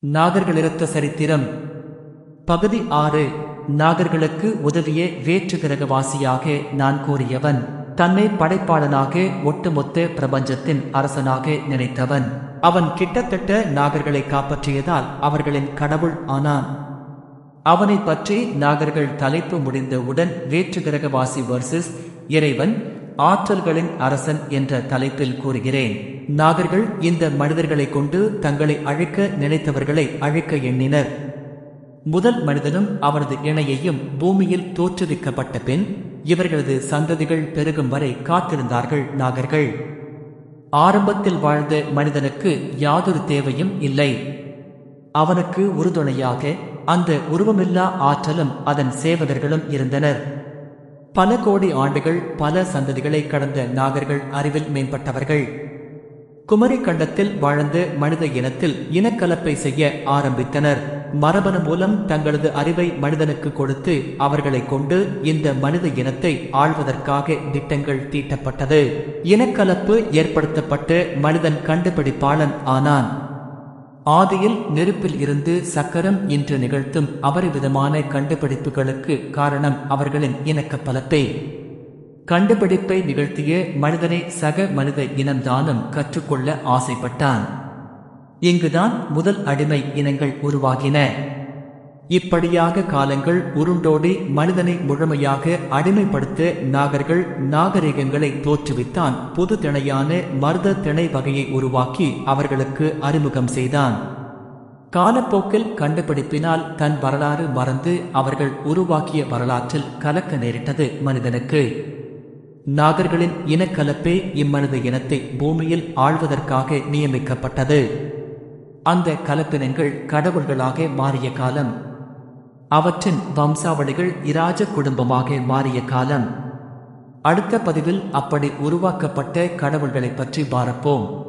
நாகர்களிருத்த சரித்திரம் பகுதி ஆறு நாகர்களுக்கு உதவிய வேற்று கிரகவாசியாக நான் கூறியவன் தன்னை படைப்பாளனாக ஒட்டுமொத்த பிரபஞ்சத்தின் அரசனாக நினைத்தவன் அவன் கிட்டத்தட்ட நாகர்களை காப்பாற்றியதால் அவர்களின் கடவுள் ஆனான் அவனை பற்றி நாகர்கள் தலைப்பு முடிந்தவுடன் வேற்று கிரகவாசி வர்சஸ் இறைவன் ஆற்றல்களின் அரசன் என்ற தலைப்பில் கூறுகிறேன் நாகர்கள் இந்த மனிதர்களை கொண்டு தங்களை அழிக்க நினைத்தவர்களை அழிக்க எண்ணினர் முதல் மனிதனும் அவனது இணையையும் பூமியில் தோற்றுவிக்கப்பட்ட பின் இவர்களது சந்ததிகள் பெருகும் வரை காத்திருந்தார்கள் நாகர்கள் ஆரம்பத்தில் வாழ்ந்த மனிதனுக்கு யாதொரு தேவையும் இல்லை அவனுக்கு உறுதுணையாக அந்த உருவமில்லா ஆற்றலும் அதன் சேவகர்களும் இருந்தனர் பல கோடி ஆண்டுகள் பல சந்ததிகளை கடந்த நாகர்கள் அறிவில் மேம்பட்டவர்கள் குமரி கண்டத்தில் வாழ்ந்த மனித இனத்தில் இனக்கலப்பை செய்ய ஆரம்பித்தனர் மரபணு மூலம் தங்களது அறிவை மனிதனுக்கு கொடுத்து அவர்களை கொண்டு இந்த மனித இனத்தை ஆள்வதற்காக திட்டங்கள் தீட்டப்பட்டது இனக்கலப்பு ஏற்படுத்தப்பட்டு மனிதன் கண்டுபிடிப்பாளன் ஆனான் ஆதியில் நெருப்பில் இருந்து சக்கரம் இன்று நிகழ்த்தும் அபரிவிதமான கண்டுபிடிப்புகளுக்கு காரணம் அவர்களின் இணக்கப்பலப்பே கண்டுபிடிப்பை நிகழ்த்திய மனிதனை சக மனித இனம்தானும் கற்றுக்கொள்ள ஆசைப்பட்டான் இங்குதான் முதல் அடிமை இனங்கள் உருவாகின இப்படியாக காலங்கள் உருண்டோடி மனிதனை முழுமையாக அடிமைப்படுத்த நாகர்கள் நாகரிகங்களை தோற்றுவித்தான் புது திணையான மருத திணை வகையை உருவாக்கி அவர்களுக்கு அறிமுகம் செய்தான் காலப்போக்கில் கண்டுபிடிப்பினால் தன் வரலாறு மறந்து அவர்கள் உருவாக்கிய வரலாற்றில் கலக்க நேரிட்டது மனிதனுக்கு நாகர்களின் இனக்கலப்பே இம்மனித இனத்தை பூமியில் ஆழ்வதற்காக நியமிக்கப்பட்டது அந்த கலப்பினங்கள் கடவுள்களாக மாறிய காலம் அவற்றின் வம்சாவளிகள் இராஜ குடும்பமாக மாறிய காலம் அடுத்த பதிவில் அப்படி உருவாக்கப்பட்ட கடவுள்களை பற்றி பார்ப்போம்